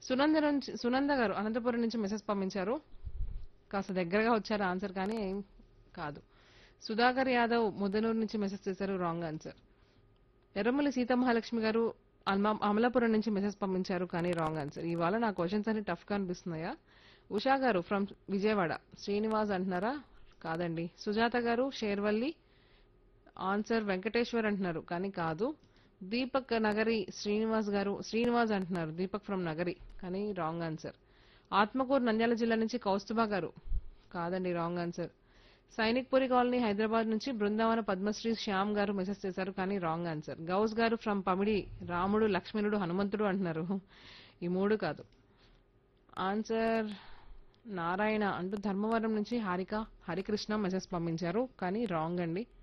సునంద నుంచి సునంద గారు అనంతపురం నుంచి మెసేజ్ పంపించారు కాస్త దగ్గరగా వచ్చారు ఆన్సర్ కానీ ఏం కాదు సుధాకర్ యాదవ్ ముద్దనూరు నుంచి మెసేజ్ చేశారు రాంగ్ ఆన్సర్ ఎర్రమల్లి సీతమహాలక్ష్మి గారు అల్మా- అమలాపురం నుంచి మెసేజ్ పంపించారు కానీ రాంగ్ ఆన్సర్ ఇవాళ నా క్వశ్చన్స్ అన్ని టఫ్ గా అనిపిస్తున్నాయా ఉషా గారు ఫ్రమ్ విజయవాడ శ్రీనివాస్ అంటున్నారా కాదండి సుజాత గారు షేర్వల్లి ఆన్సర్ వెంకటేశ్వర్ అంటున్నారు కానీ కాదు దీపక్ నగరి శ్రీనివాస్ గారు శ్రీనివాస్ అంటున్నారు దీపక్ ఫ్రమ్ నగరి కానీ రాంగ్ ఆన్సర్ ఆత్మకూరు నంద్యాల జిల్లా నుంచి కౌస్తుభా గారు కాదండి wrong answer Sainikpuri colony Hyderabad నుంచి బృందావన పద్మశ్రీ శ్యామ్ గారు మెసేజ్ చేశారు కానీ రాంగ్ ఆన్సర్ గౌస్ గారు ఫ్రమ్ పమిడి రాముడు లక్ష్మణుడు హనుమంతుడు అంటున్నారు ఈ మూడు కాదు ఆన్సర్ నారాయణ అంటూ ధర్మవరం నుంచి హారిక హరికృష్ణ మెసేజ్ పంపించారు కానీ రాంగ్ అండి